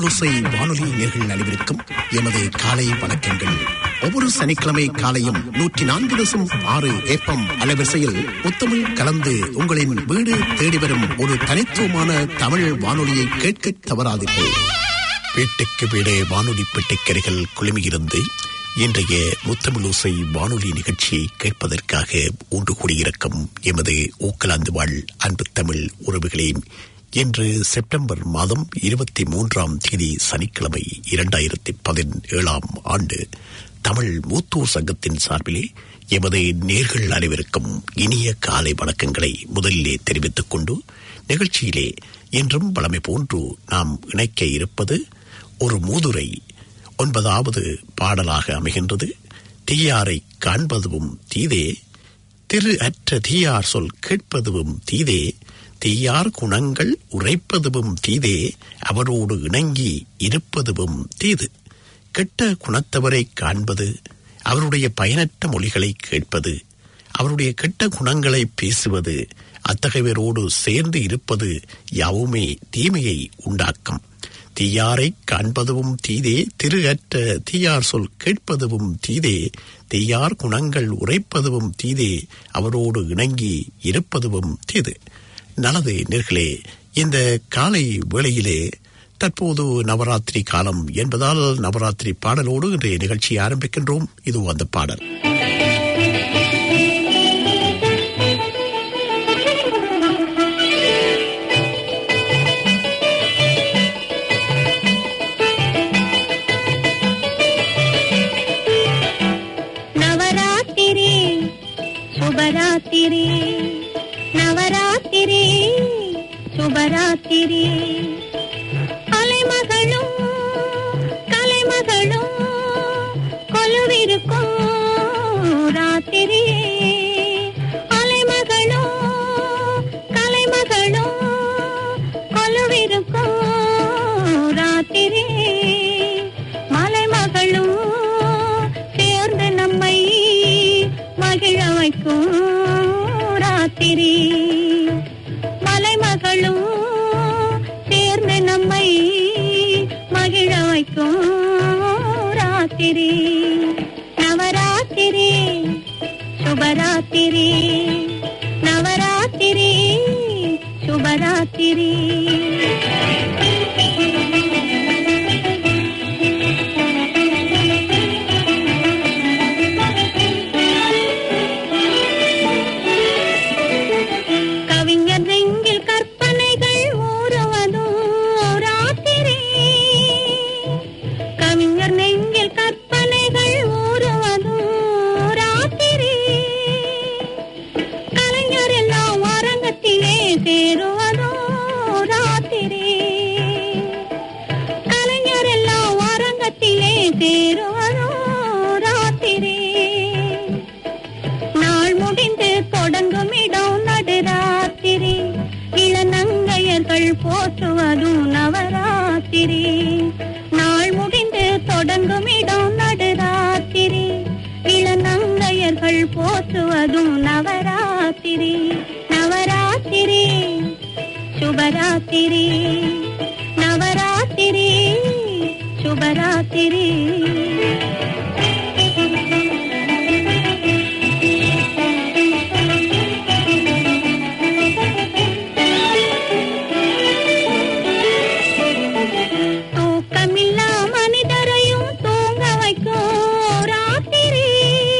முத்தமிழோசை வானொலி நேர்கள் அனைவருக்கும் எமது காலை வணக்கங்கள் ஒவ்வொரு சனிக்கிழமை காலையும் நூற்றி நான்கு தசம் ஆறு ஏப்பம் அலைவரிசையில் முத்தமிழ் கலந்து உங்களின் வீடு தேடி வரும் ஒரு தனித்துவமான தமிழ் வானொலியை கேட்க தவறாதீர்கள் வீட்டுக்கு வீடே வானொலி பெட்டிக்கரைகள் குழுமியிருந்து இன்றைய முத்தமிழோசை வானொலி நிகழ்ச்சியை கேட்பதற்காக ஒன்று கூடியிருக்கும் எமது ஊக்கலாந்து வாழ் அன்பு தமிழ் உறவுகளே இன்று செப்டம்பர் மாதம் இருபத்தி மூன்றாம் தேதி சனிக்கிழமை இரண்டாயிரத்தி பதினேழாம் ஆண்டு தமிழ் மூத்தூர் சங்கத்தின் சார்பிலே எமது நேர்கள் அனைவருக்கும் இனிய காலை வணக்கங்களை முதலிலே தெரிவித்துக் கொண்டு நிகழ்ச்சியிலே இன்றும் வளமை போன்று நாம் இணைக்க இருப்பது ஒரு மூதுரை ஒன்பதாவது பாடலாக அமைகின்றது தீயாரை காண்பதுவும் தீதே திரு அற்ற தீயார் சொல் கேட்பதுவும் தீதே தீயார் குணங்கள் உரைப்பதுவும் தீதே அவரோடு இணங்கி இருப்பதுவும் தீது கெட்ட குணத்தவரை காண்பது அவருடைய பயனற்ற மொழிகளை கேட்பது அவருடைய கெட்ட குணங்களை பேசுவது அத்தகையவரோடு சேர்ந்து இருப்பது யாவுமே தீமையை உண்டாக்கும் தீயாரை காண்பதுவும் தீதே திரு அற்ற தீயார் சொல் கேட்பதுவும் தீதே தீயார் குணங்கள் உரைப்பதுவும் தீதே அவரோடு இணங்கி இருப்பதுவும் தீது நல்லது நேர்களே இந்த காலை வேளையிலே தற்போது நவராத்திரி காலம் என்பதால் நவராத்திரி பாடலோடு இன்றைய நிகழ்ச்சியை ஆரம்பிக்கின்றோம் இது அந்த பாடல் நவராத்திரி சுபராத்திரி நவராத்திரி சுபராத்திரி அலைமகளும் கலைமகளும் கொலுவிருக்கும் ராத்திரி அலைமகளும் கலைமகளும் கொலுவிருக்கும் ராத்திரி மலைமகளும் சேர்ந்து நம்மை மகிழ வைக்கும் ராத்திரி மலைமகளும் சேர்ந்து நம்மை மகிழ வைக்கும் ராத்திரி நவராத்திரி சுபராத்திரி நவராத்திரி சுபராத்திரி கவிஞர் நெங்கில் கற்பனைகள் ஊறுவதும் ராத்திரி கவிஞர் நெங்கில் கற்பனைகள் ஊறுவதும் ராத்திரி கலைஞர் எல்லாம் அரங்கத்திலே சேருவதும் ராத்திரி கலைஞர் எல்லாம் அரங்கத்திலே சேருவதும் ராத்திரி நாள் முடிந்து தொடங்கும் இடம் நடுராத்திரி இளநங்கையர்கள் போற்றுவதும் நவராத்திரி நாள் முடிந்து தொடங்கும் இடம் நடுராத்திரி இளநங்கையர்கள் போற்றுவதும் நவராத்திரி நவராத்திரி சுபராத்திரி நவராத்திரி சுபராத்திரி தூக்கமில்லா மனிதரையும் தூங்க வைக்கும் ராத்திரி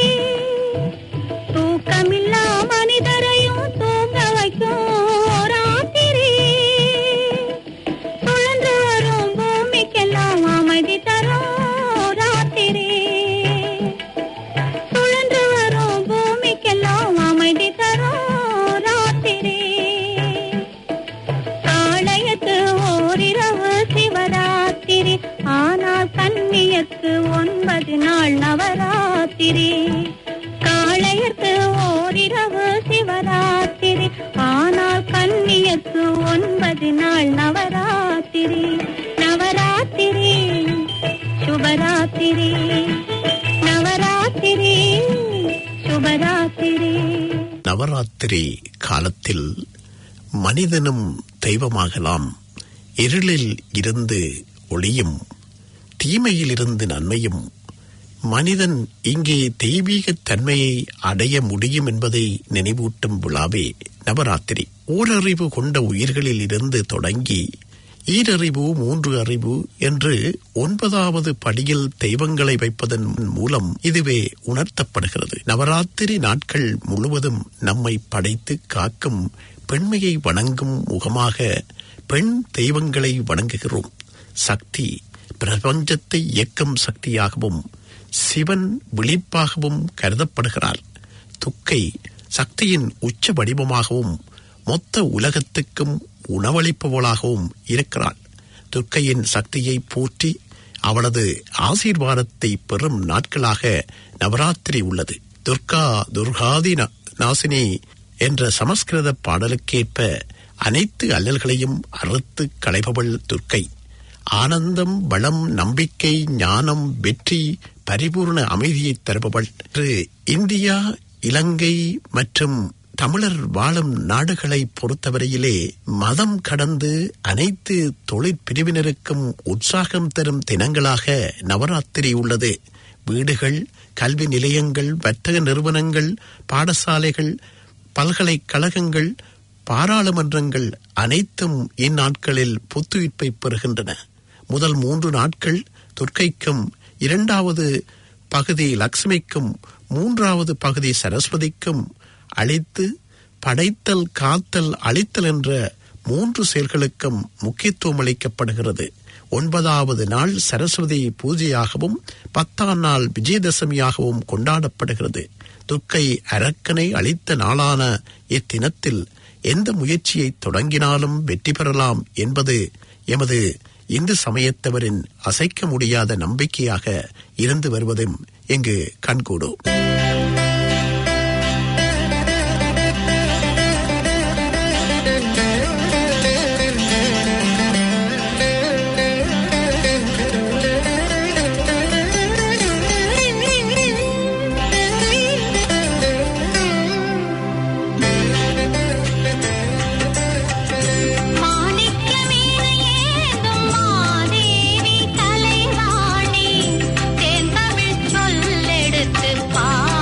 தூக்கமில்லா மனிதரையும் தூங்க வைக்கும் ராத்திரி சுழன்று வரும் பூமிக்கெல்லாம் அமைதி தரும் ராத்திரி சுழன்று வரும் பூமிக்கெல்லாம் அமைதி தரும் ராத்திரி காளையத்து ஓரிரவு சிவராத்திரி ஆனால் கன்னியர்க்கு ஒன்பது நாள் நவராத்திரி காளையர்க்கு ஓரிரவு சிவராத்திரி ஆனால் கன்னியர்க்கு ஒன்பது நாள் நவராத்திரி நவராத்திரி சுபராத்திரி நவராத்திரி சுபராத்திரி நவராத்திரி காலத்தில் மனிதனும் தெய்வமாகலாம் இருளில் இருந்து ஒளியும் தீமையிலிருந்து நன்மையும் மனிதன் இங்கே தெய்வீக தன்மையை அடைய முடியும் என்பதை நினைவூட்டும் விழாவே நவராத்திரி ஓரறிவு கொண்ட உயிர்களில் இருந்து தொடங்கி ஈரறிவு மூன்று அறிவு என்று ஒன்பதாவது படியில் தெய்வங்களை வைப்பதன் மூலம் இதுவே உணர்த்தப்படுகிறது நவராத்திரி நாட்கள் முழுவதும் நம்மை படைத்து காக்கும் பெண்மையை வணங்கும் முகமாக பெண் தெய்வங்களை வணங்குகிறோம் சக்தி பிரபஞ்சத்தை இயக்கும் சக்தியாகவும் சிவன் விழிப்பாகவும் கருதப்படுகிறார் துக்கை சக்தியின் உச்ச வடிவமாகவும் மொத்த உலகத்துக்கும் உணவளிப்பவளாகவும் இருக்கிறாள் துர்க்கையின் சக்தியை போற்றி அவளது ஆசீர்வாதத்தை பெறும் நாட்களாக நவராத்திரி உள்ளது துர்கா துர்காதி நா- நாசினி என்ற சமஸ்கிருத பாடலுக்கேற்ப அனைத்து அல்லல்களையும் அறுத்து களைபவள் துர்க்கை ஆனந்தம் வளம் நம்பிக்கை ஞானம் வெற்றி பரிபூர்ண அமைதியை தருபவள் என்று இந்தியா இலங்கை மற்றும் தமிழர் வாழும் நாடுகளை பொறுத்தவரையிலே மதம் கடந்து அனைத்து தொழிற்பிரிவினருக்கும் உற்சாகம் தரும் தினங்களாக நவராத்திரி உள்ளது வீடுகள் கல்வி நிலையங்கள் வர்த்தக நிறுவனங்கள் பாடசாலைகள் பல்கலைக்கழகங்கள் பாராளுமன்றங்கள் அனைத்தும் இந்நாட்களில் புத்துயிர்ப்பை பெறுகின்றன முதல் மூன்று நாட்கள் துர்க்கைக்கும் இரண்டாவது பகுதி லக்ஷ்மிக்கும் மூன்றாவது பகுதி சரஸ்வதிக்கும் அளித்து படைத்தல் காத்தல் அழித்தல் என்ற மூன்று செயல்களுக்கும் முக்கியத்துவம் அளிக்கப்படுகிறது ஒன்பதாவது நாள் சரஸ்வதி பூஜையாகவும் பத்தாம் நாள் விஜயதசமியாகவும் கொண்டாடப்படுகிறது துர்க்கை அரக்கனை அளித்த நாளான இத்தினத்தில் எந்த முயற்சியை தொடங்கினாலும் வெற்றி பெறலாம் என்பது எமது இந்து சமயத்தவரின் அசைக்க முடியாத நம்பிக்கையாக இருந்து வருவதும் இங்கு கண்கூடும் மாணிக்க வீணையேந்தும் மாதேவி கலைவாணி தேன் தமிழ் சொல்லெடுத்து பாடி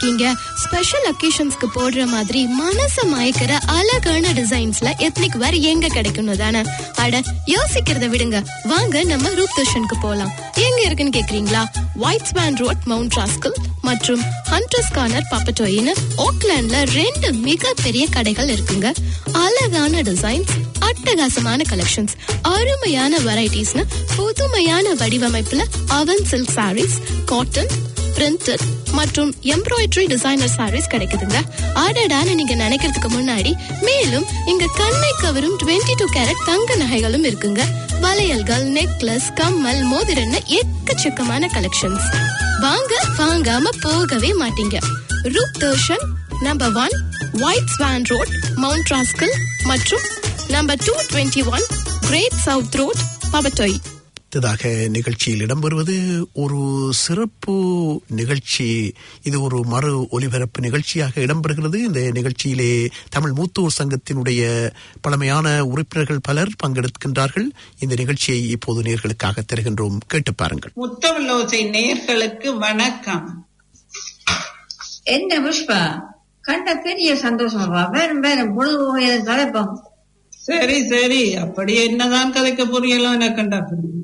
இங்க ஸ்பெஷல் அக்கேஷன்ஸ்க்கு போடுற மாதிரி மனச மயக்கிற அழகான டிசைன்ஸ்ல எத்னிக் வேர் எங்க கிடைக்கணும் தானே அட யோசிக்கிறத விடுங்க வாங்க நம்ம ரூப் தர்ஷனுக்கு போலாம் எங்க இருக்குன்னு கேக்குறீங்களா white span road mount Roskill மற்றும் ஹண்டர்ஸ் கார்னர் பப்பட்டோயின்னு ஓக்லாண்ட்ல ரெண்டு மிகப்பெரிய கடைகள் இருக்குங்க அழகான டிசைன்ஸ் அட்டகாசமான கலெக்ஷன்ஸ் அருமையான வெரைட்டிஸ்னு புதுமையான வடிவமைப்புல அவன் சில்க் சாரீஸ் காட்டன் பிரிண்டட் மற்றும் எம்ப்ராய்டரி டிசைனர் சாரீஸ் கிடைக்குதுங்க ஆர்டர்டான நீங்க நினைக்கிறதுக்கு முன்னாடி மேலும் இங்க கண்ணை கவரும் 22 டூ கேரட் தங்க நகைகளும் இருக்குங்க வளையல்கள் நெக்லஸ் கம்மல் மோதிரன்னு எக்கச்சக்கமான கலெக்ஷன்ஸ் வாங்க வாங்காம போகவே மாட்டீங்க Roop Darshan number one white Swan road mount Roskill மற்றும் number two twenty one great south road Papatoetoe அடுத்ததாக நிகழ்ச்சியில் இடம்பெறுவது ஒரு சிறப்பு நிகழ்ச்சி இது ஒரு மறு ஒலிபரப்பு நிகழ்ச்சியாக இடம்பெறுகிறது இந்த நிகழ்ச்சியிலே தமிழ் மூத்தோர் சங்கத்தினுடைய பழமையான உறுப்பினர்கள் பலர் பங்கெடுக்கின்றார்கள் இந்த நிகழ்ச்சியை இப்போது நேர்களுக்காக தருகின்றோம் கேட்டு பாருங்கள் முத்தமிழோசை நேர்களுக்கு வணக்கம் என்ன புஷ்பா கண்ட பெரிய சந்தோஷமா வேறும் வேறும் பொழுது போகிறது கலைப்போம் சரி சரி அப்படி என்னதான் கதைக்க புரியலோ எனக்குண்டா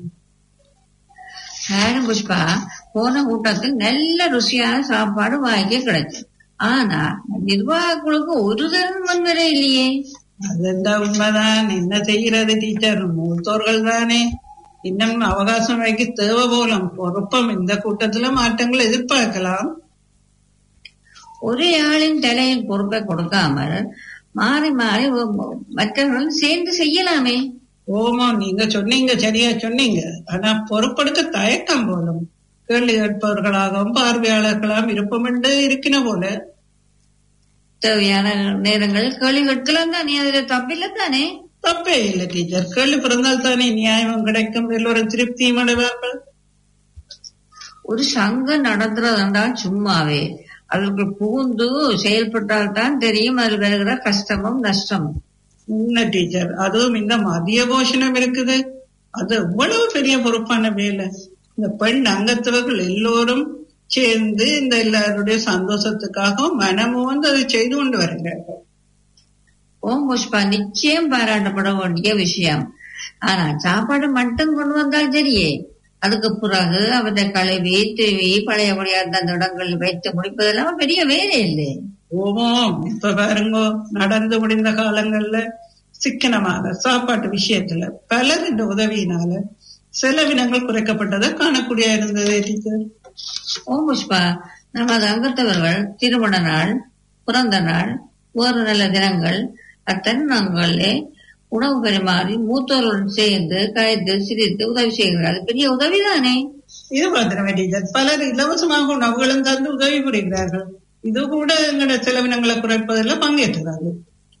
வேறும் புஷ்பா போன கூட்டத்தில் நல்ல ருசியான சாப்பாடு வாங்கி கிடைச்சு ஆனா நிர்வாகக்குழுக்கு ஒரு தரம் வந்ததே இல்லையே அதுண்டா உண்மைதான் என்ன செய்கிறது டீச்சர் மூத்தோர்கள் தானே இன்னும் அவகாசம் வைக்க தேவை போலும் பொறுப்பம் இந்த கூட்டத்துல மாற்றங்கள் எதிர்பார்க்கலாம் ஒரே ஆளின் தலையில் பொறுப்பை கொடுக்காமல் மாறி மாறி ஒ- மற்றவர்களும் சேர்ந்து செய்யலாமே ஓமா நீங்க சொன்னீங்க சரியா சொன்னீங்க ஆனா பொறுப்பெடுக்க தயக்கம் போலும் கேள்வி கேட்பவர்களாகவும் பார்வையாளர்களாகவும் இருப்போம் என்று இருக்கின போல தேவையான நேரங்களில் கேள்வி கேட்கலாம் தானே அதுல தப்பில்லை தானே தப்பே இல்லை டீச்சர் கேள்வி பிறந்தால் தானே நியாயமும் கிடைக்கும் எல்லோரும் திருப்தியும் அடைவார்கள் ஒரு சங்கம் நடத்துறதுண்டா சும்மாவே அதுக்கு புகுந்து செயல்பட்டால் தான் தெரியும் அதில் வருகிற கஷ்டமும் நஷ்டமும் என்ன டீச்சர் அதுவும் இந்த மதிய போஷணம் இருக்குது அது எவ்வளவு பெரிய பொறுப்பான வேலை இந்த பெண் அங்கத்தவர்கள் எல்லோரும் சேர்ந்து இந்த எல்லாருடைய சந்தோஷத்துக்காகவும் மனமும் வந்து அதை செய்து கொண்டு வருகிறார்கள் ஓம் புஷ்பா நிச்சயம் பாராட்டப்பட வேண்டிய விஷயம் ஆனா சாப்பாடு மட்டும் கொண்டு வந்தால் சரியே அதுக்கு பிறகு அவற்றை கழுவி தூவி பழையபடியா அந்த இடங்களில் வைத்து முடிப்பதெல்லாம் பெரிய வேலை இல்லை ஓமோம் இப்ப பாருங்க நடந்து முடிந்த காலங்கள்ல சிக்கனமாக சாப்பாட்டு விஷயத்துல பலரின் உதவியினால செலவினங்கள் குறைக்கப்பட்டதை காணக்கூடிய இருந்தது டீச்சர் ஓம் புஷ்பா நமது அங்கத்தவர்கள் திருமண நாள் பிறந்த நாள் வேறு நல்ல தினங்கள் அத்தருணங்களிலே உணவு பரிமாறி மூத்தோருடன் சேர்ந்து கழித்து சிரித்து உதவி செய்கிறார்கள் அது பெரிய உதவிதானே இது மாத்திரமே டீச்சர் பலர் இலவசமாக உணவுகளும் தந்து உதவி புரிகிறார்கள் இது கூட எங்களோட செலவினங்களை குறைப்பதில் பங்கேற்கிறார்கள்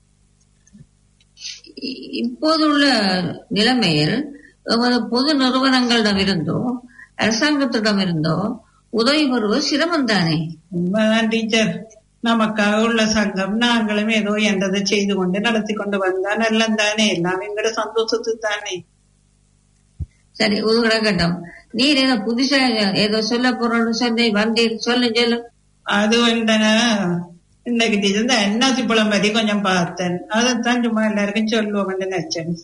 இ- இப்போதுள்ள நிலைமையில் எமது பொது நிறுவனங்களிடமிருந்தோ அரசாங்கத்திடமிருந்தோ உதவி பெறுவது சிரமம் தானே உண்மைதான் டீச்சர் நமக்காக உள்ள சங்கம் நாங்களும் ஏதோ என்றதை செய்து கொண்டு நடத்தி கொண்டு வந்தா நல்லம் தானே எல்லாம் எங்களோட சந்தோஷத்துக்கு தானே சரி ஒரு கிடக்கட்டும் நீர் ஏதோ புதுசா ஏதோ சொல்ல போறோம்னு சொல்லி வந்தீர் சொல்லு சொல்லு அது வந்தன இன்னைக்கு டீச்சர் இந்த என்னாசி பழம் பத்தி கொஞ்சம் பார்த்தேன் அதைத்தான் சும்மா எல்லாருக்கும் சொல்லுவோம்னு நினைச்சேன்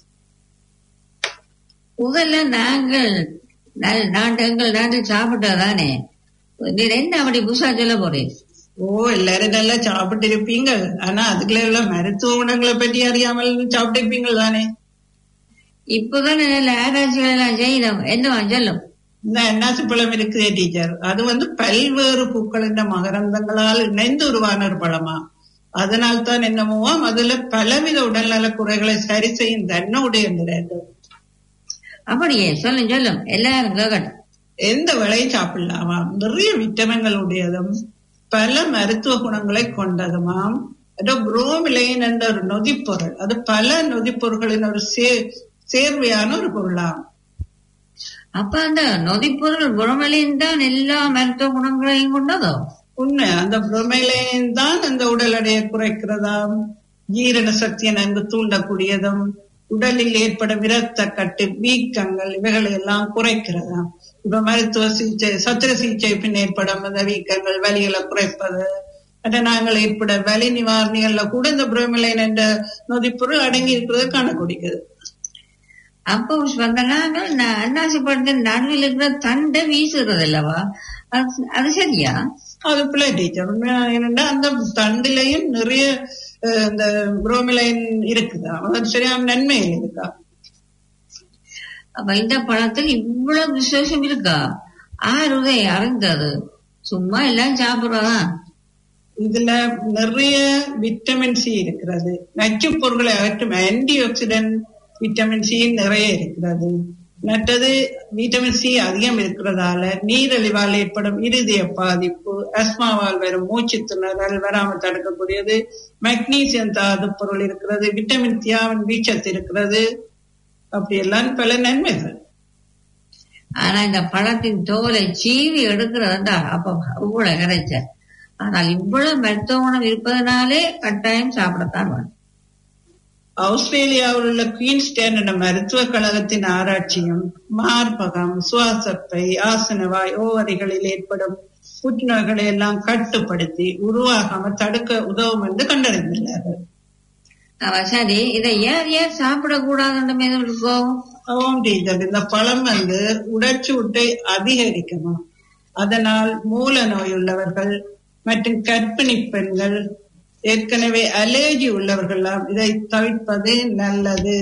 முதல்ல நாங்கள் நா- நாங்கள் எங்கள் நாட்டில் சாப்பிட்டதானே நீர் என்ன அப்படி புதுசா சொல்ல போறீர் ஓ எல்லாரும் நல்லா சாப்பிட்டு இருப்பீங்க ஆனா அதுக்குள்ள எல்லாம் மருத்துவ குணங்களை பற்றி அறியாமல் சாப்பிட்டு இருப்பீங்க தானே இப்பதானே நல்ல ஆராய்ச்சிகள் எல்லாம் செய்யணும் என்னவா சொல்லும் இந்த என்னாசி பழம் இருக்குதே டீச்சர் அது வந்து பல்வேறு பூக்களின் மகரந்தங்களால் இணைந்து உருவான ஒரு பழமா அதனால் தான் என்னமோ அதுல பலவித உடல்நல குறைகளை சரி செய்யும் தன்மை உடையது அப்படியே சொல்லும் சொல்லும் எல்லாரும் கேட்கட்டும் எந்த விலையும் சாப்பிடலாமாம் நிறைய விட்டமின்கள் உடையதும் பல மருத்துவ குணங்களை கொண்டதுமாம் ஏதோ புரோமிலைன் என்ற ஒரு நொதிப்பொருள் அது பல நொதிப்பொருட்களின் ஒரு சே சேர்வையான ஒரு பொருளாம் அப்ப அந்த நொதிப்பொருள் குணமலின் தான் எல்லா மருத்துவ குணங்களையும் கொண்டதோ உண்மை அந்த புரோமிலைன் தான் அந்த உடல் எடையை குறைக்கிறதாம் ஜீரண சக்தியை நன்கு தூண்டக்கூடியதும் உடலில் ஏற்படும் இரத்த கட்டு வீக்கங்கள் இவைகளை எல்லாம் குறைக்கிறதாம் இப்ப மருத்துவ சிகிச்சை சத்திர சிகிச்சை பின் ஏற்படும் அந்த வீக்கங்கள் வலிகளை குறைப்பது மற்ற நாங்கள் ஏற்பட வலி நிவாரணிகள்ல கூட இந்த புரோமிலைன் என்ற நொதிப்பொருள் அடங்கி இருக்கிறது காணக்கூடியது அப்போ வந்த நாங்கள் ந- அன்னாசி பழத்தின் நடுவில் இருக்கிற தண்டை வீசுறது அல்லவா அது அது சரியா அது பிள்ளை டீச்சர் உண்மையா என்னன்னா அந்த தண்டிலையும் நிறைய அஹ், இந்த புரோமிலைன் இருக்குதா அது சரியான நன்மைகள் இருக்கா அப்ப இந்த பழத்தில் இவ்வளவு விசேஷம் இருக்கா ஆறுதை அறிந்தது சும்மா எல்லாம் சாப்பிடுறதா இதுல நிறைய விட்டமின் சி இருக்கிறது நச்சுப் பொருட்களை அகற்றும் ஆன்டி ஆக்சிடென்ட் விட்டமின் சி நிறைய இருக்கிறது மற்றது விட்டமின் சி அதிகம் இருக்கிறதால நீரிழிவால் ஏற்படும் இருதய பாதிப்பு அஸ்மாவால் வரும் மூச்சு திணறல் வராமல் தடுக்கக்கூடியது மெக்னீசியம் தாது பொருள் இருக்கிறது விட்டமின் தியாவின் வீச்சத்து இருக்கிறது அப்படியெல்லாம் பல நன்மைகள் ஆனா இந்த பழத்தின் தோலை சீவி எடுக்கிறதா அப்ப இவ்வளவு கிடைச்ச ஆனால் இவ்வளவு மருத்துவ குணம் இருப்பதனாலே கட்டாயம் சாப்பிடத்தான் வேணும் ஆஸ்திரேலியாவில் உள்ள குயின்ஸ்டேன் என்ற மருத்துவக் கழகத்தின் ஆராய்ச்சியும் மார்பகம் சுவாசப்பை ஆசனவாய் ஓவரிகளில் ஏற்படும் புற்றுநோய்களை எல்லாம் கட்டுப்படுத்தி உருவாகாம தடுக்க உதவும் என்று கண்டறிந்துள்ளார்கள் அவ சரி இதை ஏன் ஏன் சாப்பிடக்கூடாதுன்ற மீது இருக்கோம் ஆமாம் டீச்சர் இந்த பழம் வந்து உடற்சூட்டை அதிகரிக்குமா அதனால் மூல நோய் உள்ளவர்கள் மற்றும் கர்ப்பிணி பெண்கள் ஏற்கனவே அலர்ஜி உள்ளவர்கள்லாம் இதை தவிர்ப்பது நல்லது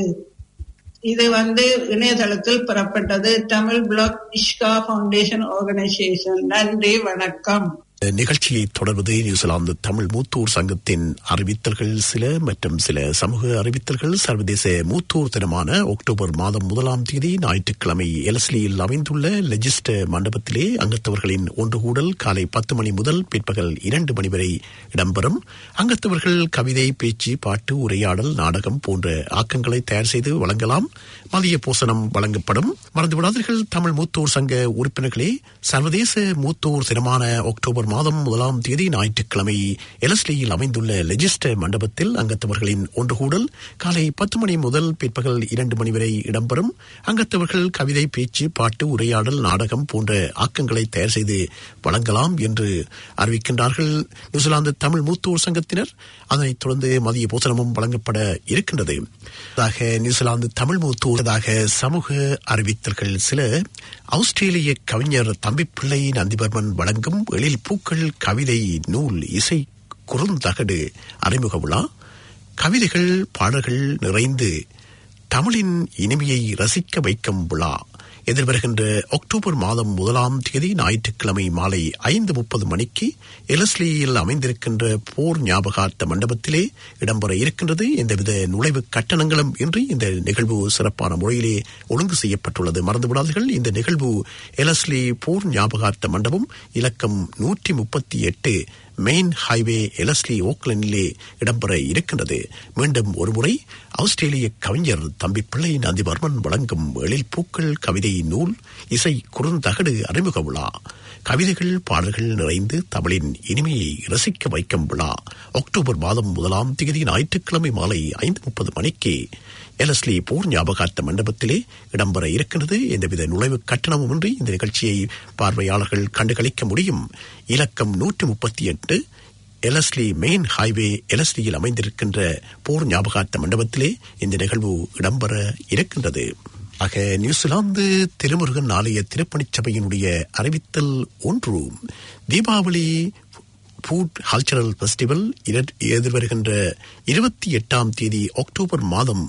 இது வந்து இணையதளத்தில் பெறப்பட்டது Tamil blog Ishka foundation organisation நன்றி வணக்கம் நிகழ்ச்சியை தொடர்வது நியூசிலாந்து தமிழ் மூத்தூர் சங்கத்தின் அறிவித்தல்கள் சில மற்றும் சில சமூக அறிவித்தல்கள் சர்வதேச மூத்தூர் தினமான அக்டோபர் மாதம் முதலாம் தேதி ஞாயிற்றுக்கிழமை எலஸ்லியில் அமைந்துள்ள லெஜிஸ்ட மண்டபத்திலே அங்கத்தவர்களின் ஒன்று கூடல் காலை பத்து மணி முதல் பிற்பகல் இரண்டு மணி வரை இடம்பெறும் அங்கத்தவர்கள் கவிதை பேச்சு பாட்டு உரையாடல் நாடகம் போன்ற ஆக்கங்களை தயார் செய்து வழங்கலாம் மதிய போசனம் வழங்கப்படும் மறந்துவிடாதீர்கள் தமிழ் மூத்தோர் சங்க உறுப்பினர்களே சர்வதேச மூத்தோர் தினமான அக்டோபர் மாதம் முதலாம் தேதி ஞாயிற்றுக்கிழமை எலஸ்லியில் அமைந்துள்ள லெஜிஸ்ட மண்டபத்தில் அங்கத்தவர்களின் ஒன்று கூடல் காலை பத்து மணி முதல் பிற்பகல் இரண்டு மணி வரை இடம்பெறும் அங்கத்தவர்கள் கவிதை பேச்சு பாட்டு உரையாடல் நாடகம் போன்ற ஆக்கங்களை தயார் செய்து வழங்கலாம் என்று அறிவிக்கின்றார்கள் நியூசிலாந்து தமிழ் மூத்தோர் சங்கத்தினர் அதனைத் தொடர்ந்து மதிய போசனமும் வழங்கப்பட இருக்கின்றது அதாக நியூசிலாந்து தமிழ் மூத்தோர்தாக சமூக அறிவித்தல்கள் சில ஆஸ்திரேலிய கவிஞர் தம்பிப்பிள்ளை நந்திவர்மன் வழங்கும் எழில் பூக்கள் கவிதை நூல் இசை குறுந்தகடு அறிமுக விழா கவிதைகள் பாடல்கள் நிறைந்து தமிழின் இனிமையை ரசிக்க வைக்கும் விழா எதிர்வருகின்ற அக்டோபர் மாதம் முதலாம் தேதி ஞாயிற்றுக்கிழமை மாலை ஐந்து முப்பது மணிக்கு எலஸ்லியில் அமைந்திருக்கின்ற போர் ஞாபகார்த்த மண்டபத்திலே இடம்பெற இருக்கின்றது எந்தவித நுழைவு கட்டணங்களும் இன்றி இந்த நிகழ்வு சிறப்பான முறையிலே ஒழுங்கு செய்யப்பட்டுள்ளது மறந்துவிடாதீர்கள் இந்த நிகழ்வு எலஸ்லி போர் ஞாபகார்த்த மண்டபம் இலக்கம் நூற்றி முப்பத்தி எட்டு மெயின் ஹைவே எலஸ்லி ஓக்லண்டிலே இடம்பெற இருக்கின்றது மீண்டும் ஒருமுறை ஆஸ்திரேலிய கவிஞர் தம்பி பிள்ளை நந்திவர்மன் வழங்கும் எழில் பூக்கள் கவிதை நூல் இசை குறுந்தகடு அறிமுக விழா கவிதைகள் பாடல்கள் நிறைந்து தமிழின் இனிமையை ரசிக்க வைக்கும் விழா அக்டோபர் மாதம் முதலாம் தேதி ஞாயிற்றுக்கிழமை மாலை ஐந்து முப்பது மணிக்கு எலஸ்லி போர் ஞாபகார்த்த மண்டபத்திலே இடம்பெற இருக்கின்றது எந்தவித நுழைவு கட்டணமுமின்றி இந்த நிகழ்ச்சியை பார்வையாளர்கள் கண்டுகளிக்க முடியும் இலக்கம் நூற்றி முப்பத்தி எட்டு எலஸ்லி மெயின் ஹைவே எலஸ்லியில் அமைந்திருக்கின்ற போர் ஞாபகார்த்த மண்டபத்திலே இந்த நிகழ்வு இடம்பெற இருக்கின்றது ஆக நியூசிலாந்து திருமுருகன் ஆலய திருப்பணிச் சபையினுடைய அறிவித்தல் ஒன்று தீபாவளி ஃபுட் கல்ச்சரல் ஃபெஸ்டிவல் எதிர்வருகின்ற இருபத்தி எட்டாம் தேதி அக்டோபர் மாதம்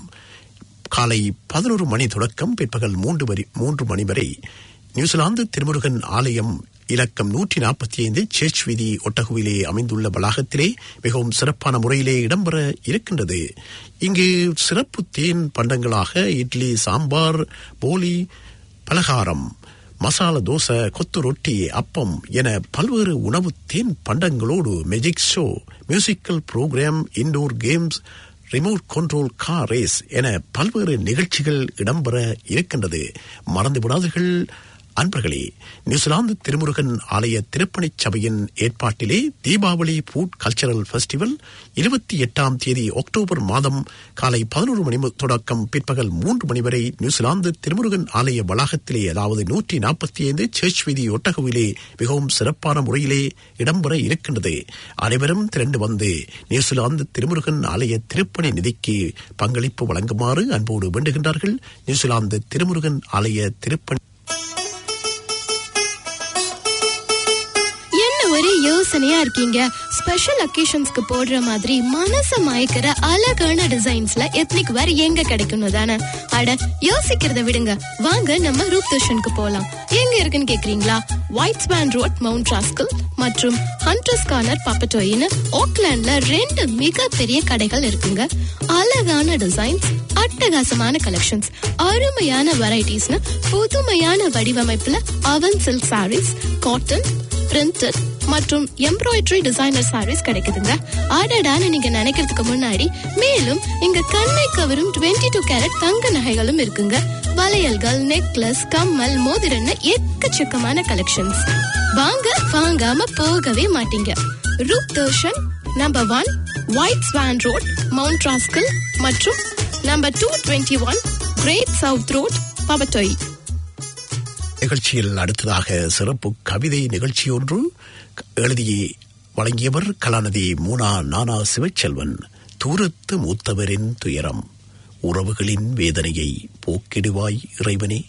காலை பதினோரு மணி தொடக்கம் பிற்பகல் மூன்று வரி மூன்று மணி வரை நியூசிலாந்து திருமுருகன் ஆலயம் இலக்கம் நூற்றி நாற்பத்தி ஐந்து சேர்ச் வீதி ஒட்டகுவிலே அமைந்துள்ள வளாகத்திலே மிகவும் சிறப்பான முறையிலே இடம்பெற இருக்கின்றது இங்கு சிறப்பு தேன் பண்டங்களாக இட்லி சாம்பார் போலி பலகாரம் மசாலா தோசை கொத்து ரொட்டி அப்பம் என பல்வேறு உணவு தேன் பண்டங்களோடு magic show musical program indoor games remote control car race என பல்வேறு நிகழ்ச்சிகள் இடம்பெற இருக்கின்றது மறந்து விடாதீர்கள் அன்பர்களே நியூசிலாந்து திருமுருகன் ஆலய திருப்பணிச் சபையின் ஏற்பாட்டிலே தீபாவளி ஃபுட் கல்ச்சரல் ஃபெஸ்டிவல் இருபத்தி எட்டாம் தேதி அக்டோபர் மாதம் காலை பதினோரு மணி மு- தொடக்கம் பிற்பகல் மூன்று மணி வரை நியூசிலாந்து திருமுருகன் ஆலய வளாகத்திலே அதாவது நூற்றி நாற்பத்தி ஐந்து சர்ச் வீதி ஒட்டகவிலே மிகவும் சிறப்பான முறையிலே இடம்பெற இருக்கின்றது அனைவரும் திரண்டு வந்து நியூசிலாந்து திருமுருகன் ஆலய திருப்பணி நிதிக்கு பங்களிப்பு வழங்குமாறு அன்போடு வேண்டுகின்றார்கள் நியூசிலாந்து திருமுருகன் ஆலய திருப்பணி என்ன ஒரு யோசனையா இருக்கீங்க ஸ்பெஷல் அக்கேஷன்ஸ்க்கு போடுற மாதிரி மனச மயக்கிற அழகான டிசைன்ஸ்ல எத்னிக் வேர் எங்க கிடைக்கணும் தானே அட யோசிக்கிறத விடுங்க வாங்க நம்ம ரூப் தர்ஷனுக்கு போலாம் எங்க இருக்குன்னு கேக்குறீங்களா white span road mount Roskill மற்றும் ஹண்டர்ஸ் கார்னர் பப்பட்டோயின்னு ஓக்லாண்ட்ல ரெண்டு மிகப்பெரிய கடைகள் இருக்குங்க அழகான டிசைன்ஸ் அட்டகாசமான கலெக்ஷன்ஸ் அருமையான வெரைட்டிஸ்னு புதுமையான வடிவமைப்புல அவன் சில்க் சாரீஸ் காட்டன் பிரிண்டட் மற்றும் எம்ப்ராய்டரி டிசைனர் சாரீஸ் கிடைக்குதுங்க ஆடடான்னு நீங்க நினைக்கிறதுக்கு முன்னாடி மேலும் இங்க கண்ணை கவரும் 22 டூ கேரட் தங்க நகைகளும் இருக்குங்க வளையல்கள் நெக்லஸ் கம்மல் மோதிரன்னு எக்கச்சக்கமான கலெக்ஷன்ஸ் வாங்க வாங்காம போகவே மாட்டீங்க Roop Darshan number one white Swan road mount Roskill மற்றும் number two twenty one great south road Papatoetoe நிகழ்ச்சியில் அடுத்ததாக சிறப்பு கவிதை நிகழ்ச்சியொன்று எழுதி வழங்கியவர் கலாநிதி மூனா நானா சிவச்செல்வன் தூரத்து மூத்தவரின் துயரம் உறவுகளின் வேதனையை போக்கிடுவாய் இறைவனே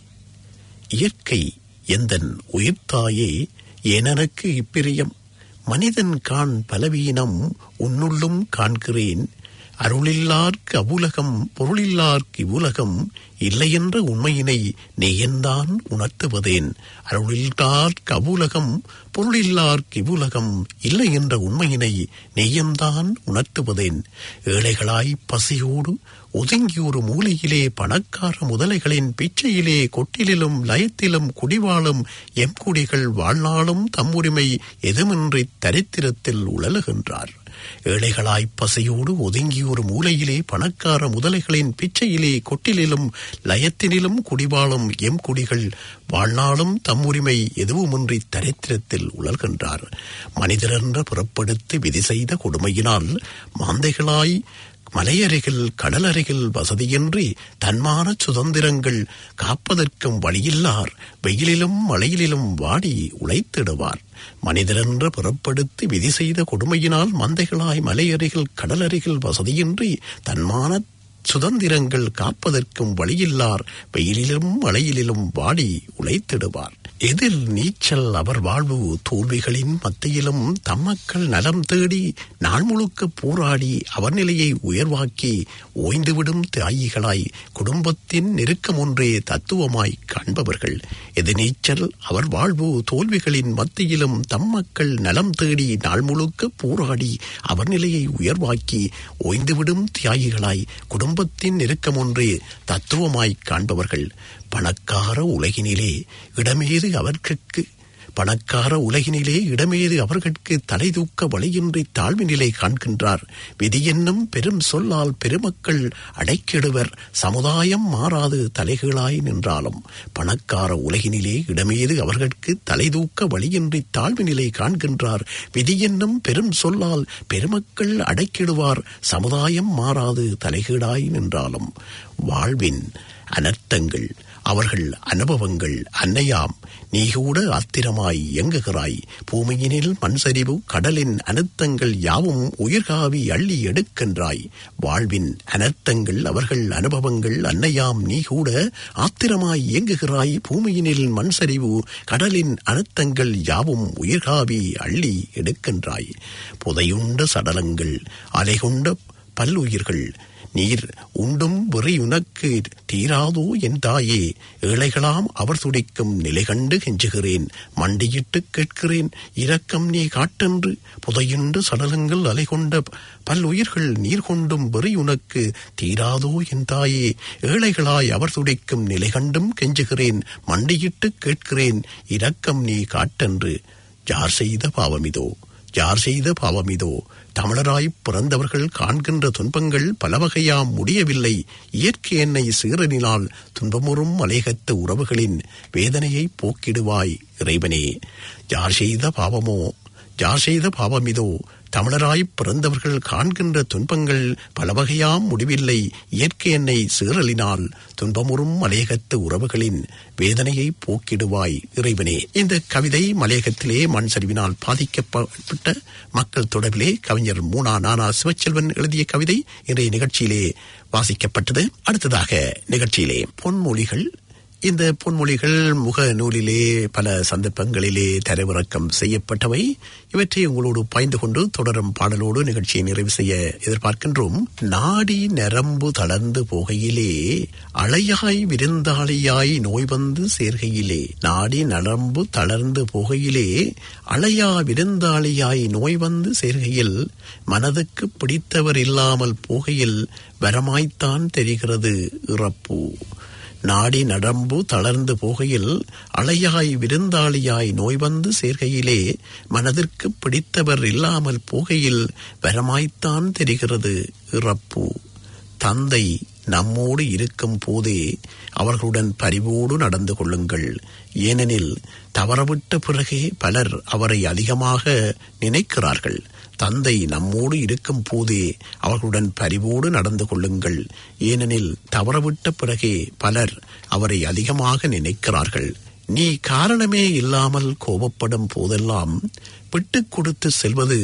இயற்கை எந்தன் உயிர்த்தாயே ஏனெனக்கு இப்பிரியம் மனிதன் காண் பலவீனம் உன்னுள்ளும் காண்கிறேன் அருளில்லார்க்கு அவ்வுலகம் பொருளில்லார்க்கு இவ்வுலகம் இல்லையென்ற உண்மையினை நீயன்தான் உணர்த்துவதேன் அருளில்லார்க்கு அவ்வுலகம் பொருளில்லார்க்கு இவ்வுலகம் இல்லை என்ற உண்மையினை நீயம்தான் உணர்த்துவதேன் ஏழைகளாய் பசியோடு ஒதுங்கி ஒரு மூலையிலே பணக்கார முதலைகளின் பிச்சையிலே கொட்டிலிலும் லயத்திலும் குடிவாழும் எம்குடிகள் வாழ்நாளும் தம்முரிமை எதுமின்றி தரித்திரத்தில் உழலுகின்றார் ஏழைகளாய் பசையோடு ஒதுங்கி ஒரு மூலையிலே பணக்கார முதலைகளின் பிச்சையிலே கொட்டிலிலும் லயத்தினிலும் குடிவாழும் எம் குடிகள் வாழ்நாளும் தம்முரிமை எதுவுமின்றி தரித்திரத்தில் உழல்கின்றார் மனிதரென்ற புறப்படுத்தி விதி செய்த கொடுமையினால் மாந்தைகளாய் மலையருகில் கடலருகில் வசதியின்றி தன்மான சுதந்திரங்கள் காப்பதற்கும் வழியில்லார் வெயிலிலும் மழையிலும் வாடி உழைத்திடுவார் மனிதரென்ற புறப்படுத்தி விதி செய்த கொடுமையினால் மந்தைகளாய் மலையருகில் கடலருகில் வசதியின்றி தன்மான சுதந்திரங்கள் காப்பதற்கும் வழியில்லார் வெயிலிலும் மழையிலும் வாடி உழைத்திடுவார் எதில் நீச்சல் அவர் வாழ்வு தோல்விகளின் மத்தியிலும் தம்மக்கள் நலம் தேடி நாள் முழுக்க போராடி அவர் நிலையை உயர்வாக்கி ஓய்ந்துவிடும் தாயிகளாய் குடும்பத்தின் நெருக்கம் ஒன்றே தத்துவமாய் காண்பவர்கள் எது நீச்சல் அவர் வாழ்வு தோல்விகளின் மத்தியிலும் தம்மக்கள் நலம் தேடி நாள் முழுக்க போராடி அவர் நிலையை உயர்வாக்கி ஓய்ந்துவிடும் தியாகிகளாய் குடும்பத்தின் நெருக்கம் ஒன்றே தத்துவமாய் காண்பவர்கள் பணக்கார உலகினிலே இடமேது அவர்க்கு பணக்கார உலகினிலே இடமேது அவர்களுக்கு தலை தூக்க வழியின்றி தாழ்வு நிலை காண்கின்றார் விதி என்னும் பெரும் சொல்லால் பெருமக்கள் அடைக்கிடுவர் சமுதாயம் மாறாது தலைகளாய் நின்றாலும் பணக்கார உலகினிலே இடமேது அவர்களுக்கு தலை தூக்க வழியின்றி தாழ்வு நிலை காண்கின்றார் விதி என்னும் பெரும் சொல்லால் பெருமக்கள் அடைக்கிடுவார் சமுதாயம் மாறாது தலைகீழாய் நின்றாலும் வாழ்வின் அனர்த்தங்கள் அவர்கள் அனுபவங்கள் அன்னையாம் நீ கூட ஆத்திரமாய் இயங்குகிறாய் பூமியினில் மண்சரிவு கடலின் அனர்த்தங்கள் யாவும் உயிர்காவி அள்ளி எடுக்கின்றாய் வாழ்வின் அனர்த்தங்கள் அவர்கள் அனுபவங்கள் அன்னையாம் நீ கூட ஆத்திரமாய் இயங்குகிறாய் பூமியினில் மண்சரிவு கடலின் அனர்த்தங்கள் யாவும் உயிர்காவி அள்ளி எடுக்கின்றாய் புதையுண்ட சடலங்கள் அலைகொண்ட பல்லுயிர்கள் நீர் உண்டும் வெறி உனக்கு தீராதோ என் தாயே ஏழைகளாம் அவர் துடிக்கும் நிலை கண்டு கெஞ்சுகிறேன் மண்டியிட்டு கேட்கிறேன் இரக்கம் நீ காட்டென்று புதையுண்டு சடலங்கள் அலைகொண்ட பல்லுயிர்கள் நீர் கொண்டும் வெறி உனக்கு தீராதோ என் தாயே ஏழைகளாய் அவர் துடிக்கும் நிலை கண்டும் கெஞ்சுகிறேன் மண்டியிட்டு கேட்கிறேன் இரக்கம் நீ காட்டென்று யார் செய்த பாவமிதோ யார் செய்த பாவம் இதோ தமிழராய் பிறந்தவர்கள் காண்கின்ற துன்பங்கள் பல வகையாம் முடியவில்லை இயற்கை என்னை சீரனினால் துன்பமுறும் மலையகத்து உறவுகளின் வேதனையை போக்கிடுவாய் இறைவனே யார் செய்த பாவமோ யார் செய்த பாவம் இதோ தமிழராய் பிறந்தவர்கள் காண்கின்ற துன்பங்கள் பல வகையாம் முடிவில்லை இயற்கை என்னை சீரலினால் துன்பமுறும் மலையகத்து உறவுகளின் வேதனையை போக்கிடுவாய் இறைவனே இந்த கவிதை மலையகத்திலே மண் சரிவினால் பாதிக்கப்பட்ட மக்கள் தொடர்பிலே கவிஞர் மூனா நானா சிவச்செல்வன் எழுதிய கவிதை இன்றைய நிகழ்ச்சியிலே வாசிக்கப்பட்டது அடுத்ததாக நிகழ்ச்சியிலே பொன்மொழிகள் இந்த பொன்மொழிகள் முக நூலிலே பல சந்தர்ப்பங்களிலே தரவிறக்கம் செய்யப்பட்டவை இவற்றை உங்களோடு பாய்ந்து கொண்டு தொடரும் பாடலோடு நிகழ்ச்சியை நிறைவு செய்ய எதிர்பார்க்கின்றோம் நாடி நரம்பு தளர்ந்து போகையிலே அலையாய் விருந்தாளியாய் நோய் வந்து சேர்கையிலே நாடி நரம்பு தளர்ந்து போகையிலே அலையா விருந்தாளியாய் நோய் வந்து சேர்கையில் மனதுக்கு பிடித்தவர் இல்லாமல் போகையில் வரமாய்த்தான் தெரிகிறது இறப்பு நாடி நடம்பு தளர்ந்து போகையில் அலையாய் விருந்தாளியாய் நோய் வந்து சேர்கையிலே மனதிற்கு பிடித்தவர் இல்லாமல் போகையில் வரமாய்த்தான் தெரிகிறது இறப்பு தந்தை நம்மோடு இருக்கும் போதே அவர்களுடன் பரிவோடு நடந்து கொள்ளுங்கள் ஏனெனில் தவறவிட்ட பிறகே பலர் அவரை அதிகமாக நினைக்கிறார்கள் தந்தை நம்மோடு இருக்கும் போதே அவர்களுடன் பரிவோடு நடந்து கொள்ளுங்கள் ஏனெனில் தவறவிட்ட பிறகே பலர் அவரை அதிகமாக நினைக்கிறார்கள் நீ காரணமே இல்லாமல் கோபப்படும் போதெல்லாம் விட்டுக் கொடுத்து செல்வது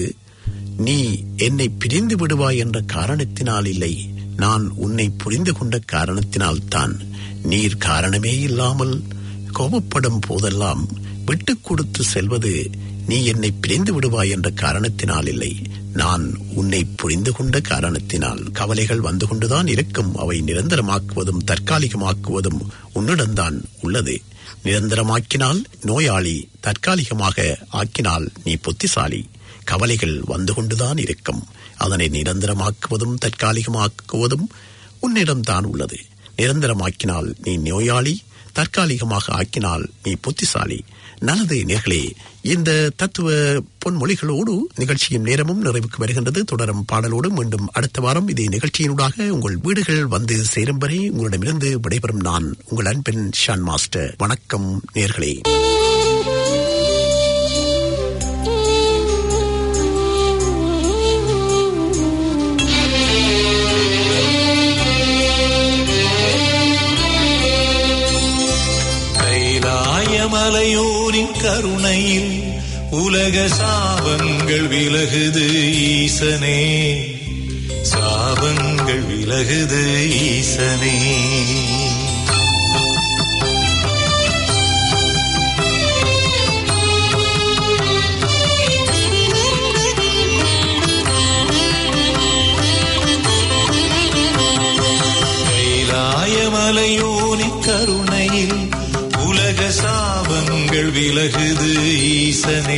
நீ என்னை பிரிந்து விடுவாய் என்ற காரணத்தினால் இல்லை நான் உன்னை புரிந்து கொண்ட காரணத்தினால் தான் நீர் காரணமே இல்லாமல் கோபப்படும் போதெல்லாம் விட்டுக் கொடுத்து செல்வது நீ என்னை பிரிந்து விடுவாய் என்ற காரணத்தினால் இல்லை நான் உன்னை புரிந்து கொண்ட காரணத்தினால் கவலைகள் வந்து கொண்டுதான் இருக்கும் அவை நிரந்தரமாக்குவதும் தற்காலிகமாக்குவதும் உன்னிடம்தான் உள்ளது நிரந்தரமாக்கினால் நோயாளி தற்காலிகமாக ஆக்கினால் நீ புத்திசாலி கவலைகள் வந்து கொண்டுதான் இருக்கும் அதனை நிரந்தரமாக்குவதும் தற்காலிகமாக்குவதும் உன்னிடம்தான் உள்ளது நிரந்தரமாக்கினால் நீ நோயாளி தற்காலிகமாக ஆக்கினால் நீ புத்திசாலி நல்லது நேர்களே இந்த தத்துவ பொன்மொழிகளோடு நிகழ்ச்சியின் நேரமும் நிறைவுக்கு வருகின்றது தொடரும் பாடலோடு மீண்டும் அடுத்த வாரம் இதே நிகழ்ச்சியினூடாக உங்கள் வீடுகள் வந்து சேரும் வரை உங்களிடமிருந்து விடைபெறும் நான் உங்கள் அன்பின் ஷான் மாஸ்டர் வணக்கம் நேர்களே கைலாயமலையோரின் கருணையில் உலக சாபங்கள் விலகுது ஈசனே சாபங்கள் விலகுது ஈசனே கைலாயமலையோனின் கருணையில் உலக சாபங்கள் விலகுது ஈசனே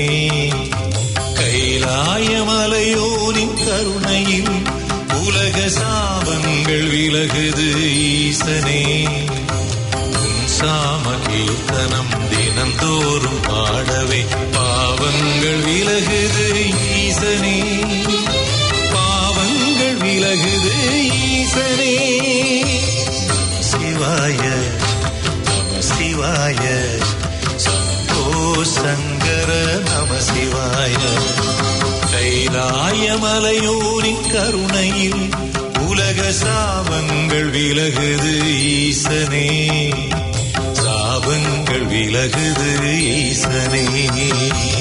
கைலாயமலையோனின் கருணையில் உலக சாபங்கள் விலகுது ஈசனே உன் சாம கீர்த்தனம் தினந்தோறும் பாடவே பாவங்கள் விலகுது ஈசனே பாவங்கள் விலகுது ஈசனே சிவாய நம சிவாய சம்போ சங்கர நம சிவாய கைலாயமலையோரின் கருணையில் உலக சாபங்கள் விலகுது ஈசனே சாபங்கள் விலகுது ஈசனே